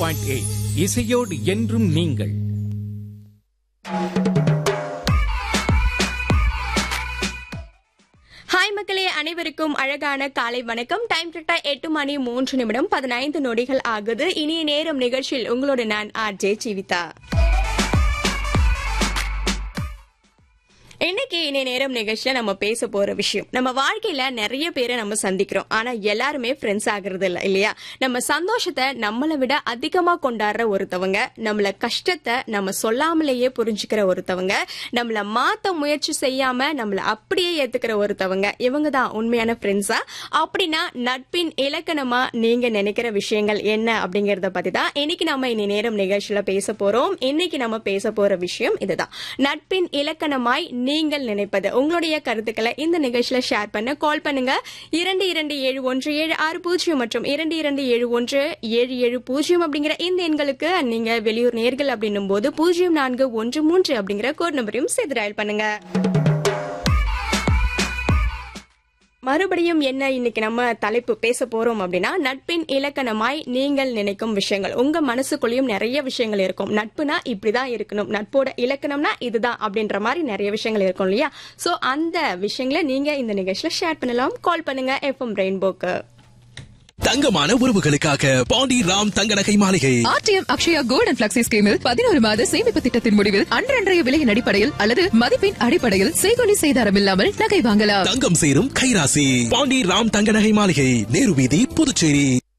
point eight இசையோடு என்றும் நீங்கள் ஹாய் மக்களே அனைவருக்கும் அழகான காலை வணக்கம் டைம் கரெக்டா எட்டு மணி மூன்று நிமிடம் பதினைந்து நொடிகள் ஆகுது இனிய நேரம் நிகழ்ச்சியில் உங்களோட நான் ஆர் ஜே ஜீவிதா இன்னைக்கு இணைய நேரம் நிகழ்ச்சியில நம்ம பேச போற விஷயம் நம்ம வாழ்க்கையில நிறைய பேரை நம்ம சந்திக்கிறோம் ஆனா எல்லாருமே ஃப்ரெண்ட்ஸ் ஆகுறது இல்ல இல்லையா நம்ம சந்தோஷத்தை நம்மளை விட அதிகமா கொண்டாடுற ஒருத்தவங்க நம்மள கஷ்டத்தை நம்ம சொல்லாமலேயே புரிஞ்சுக்கிற ஒருத்தவங்க நம்மள மாத்த முயற்சி செய்யாம நம்மள அப்படியே ஏத்துக்கிற ஒருத்தவங்க இவங்க தான் உண்மையான ஃப்ரெண்ட்ஸா அப்படின்னா நட்பின் இலக்கணமா நீங்க நினைக்கிற விஷயங்கள் என்ன அப்படிங்கறத பத்தி தான் இன்னைக்கு நம்ம இனி நேரம் நிகழ்ச்சியில பேச போறோம் இன்னைக்கு நம்ம பேச போற விஷயம் இதுதான் நட்பின் இலக்கணமாய் நீங்கள் நினைப்பது உங்களுடைய கருத்துக்களை இந்த நிகழ்ச்சியில ஷேர் பண்ண கால் பண்ணுங்க இரண்டு இரண்டு ஏழு ஒன்று ஏழு ஆறு பூஜ்ஜியம் மற்றும் இரண்டு இரண்டு ஏழு ஒன்று ஏழு ஏழு பூஜ்ஜியம் அப்படிங்கிற இந்த எண்களுக்கு நீங்க வெளியூர் நேர்கள் அப்படின்னும் போது பூஜ்ஜியம் நான்கு ஒன்று மூன்று அப்படிங்கிற கோட் நம்பரையும் சேர்த்து டயல் பண்ணுங்க மறுபடியும் என்ன இன்னைக்கு நம்ம தலைப்பு பேச போறோம் அப்படின்னா நட்பின் இலக்கணமாய் நீங்கள் நினைக்கும் விஷயங்கள் உங்க மனசுக்குள்ளேயும் நிறைய விஷயங்கள் இருக்கும் நட்புனா இப்படிதான் இருக்கணும் நட்போட இலக்கணம்னா இதுதான் அப்படின்ற மாதிரி நிறைய விஷயங்கள் இருக்கும் இல்லையா சோ அந்த விஷயங்களை நீங்க இந்த நிகழ்ச்சியில ஷேர் பண்ணலாம் கால் பண்ணுங்க எஃப்எம் ரெயின்போக்கு தங்கமான உறவுகளுக்காக பாண்டி ராம் தங்க நகை மாளிகை RTM Akshaya gold and flexi ஸ்கீமில் பதினோரு மாத சேமிப்பு திட்டத்தின் முடிவில் அன்றன்றைய விலையின் அடிப்படையில் அல்லது மதிப்பின் அடிப்படையில் செய்கொலி செய்தாரம் இல்லாமல் நகை வாங்கலாம் தங்கம் சேரும் கைராசி பாண்டி ராம் தங்க நகை மாளிகை நேரு வீதி புதுச்சேரி